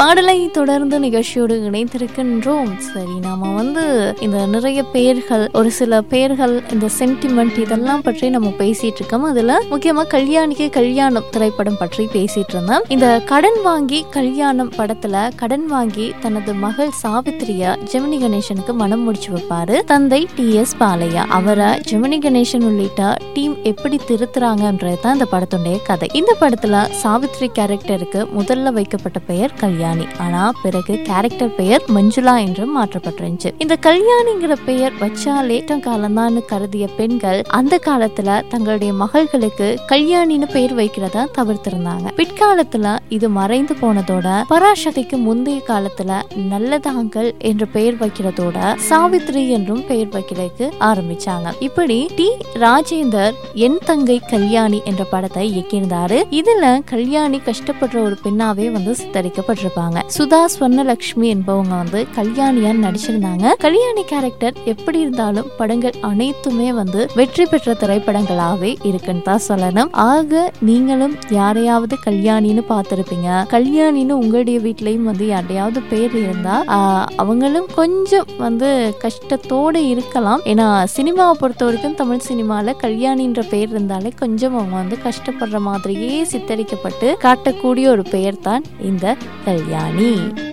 பாடலை தொடர்ந்து நிகழ்ச்சியோடு இணைந்திருக்கின்றோம் சரி நாம வந்து இந்த நிறைய பெயர்கள் ஒரு சில பெயர்கள் இந்த சென்டிமெண்ட் இதெல்லாம் பற்றி நம்ம பேசிட்டு இருக்கோம் அதுல முக்கியமா கல்யாணிக்கு கல்யாணம் திரைப்படம் பற்றி பேசிட்டு இருந்தோம் இந்த கடன் வாங்கி கல்யாணம் படத்துல கடன் வாங்கி தனது மகள் சாவித்திரிய ஜெமினி கணேசனுக்கு மனம் முடிச்சு வைப்பாரு தந்தை டி எஸ் பாலையா அவரை ஜெமினி கணேசன் உள்ளிட்ட டீம் எப்படி திருத்துறாங்கன்றது தான் இந்த படத்துடைய கதை இந்த படத்துல சாவித்ரி கேரக்டருக்கு முதல்ல வைக்கப்பட்ட பெயர் கல்யாணி ஆனா பிறகு கேரக்டர் பெயர் மஞ்சுளா என்று மாற்றப்பட்டிருந்துச்சு இந்த கல்யாணிங்கிற பெயர் வச்சாலே காலம்தான் கருதிய பெண்கள் அந்த காலத்துல தங்களுடைய மகள்களுக்கு கல்யாணின்னு பெயர் வைக்கிறத தவிர்த்திருந்தாங்க பிற்காலத்துல இது மறைந்து போனதோட பராசக்திக்கு முந்தைய காலத்துல நல்லதாங்கள் என்று பெயர் வைக்கிறதோட சாவித்ரி என்றும் பெயர் வைக்கிறதுக்கு ஆரம்பிச்சாங்க இப்படி டி ராஜேந்தர் என் தங்கை கல்யாணி என்ற படத்தை இயக்கியிருந்தாரு இதுல கல்யாணி கஷ்டப்படுற ஒரு பெண்ணாவே வந்து சித்தரிக்கப்பட்டிருப்பாங்க சுதா ஸ்வர்ணலட்சுமி என்பவங்க வந்து கல்யாணியா நடிச்சிருந்தாங்க கல்யாணி கேரக்டர் எப்படி இருந்தாலும் படங்கள் அனைத்துமே வந்து வெற்றி பெற்ற திரைப்படங்களாவே இருக்குன்னு தான் சொல்லணும் ஆக நீங்களும் யாரையாவது கல்யாணின்னு பார்த்திருப்பீங்க கல்யாணின்னு உங்களுடைய வீட்லயும் வந்து யாரையாவது பேர் இருந்தா ஆஹ், அவங்களும் கொஞ்சம் வந்து கஷ்டத்தோட இருக்கலாம் ஏன்னா சினிமாவை பொறுத்த வரைக்கும் தமிழ் சினிமால கல்யாணின்ற பெயர் இருந்தாலே கொஞ்சம் அவங்க வந்து கஷ்டப்படுற மாதிரியே சித்தரிக்கப்பட்டு காட்டக்கூடிய ஒரு பெயர் தான் இந்த கல்யாணி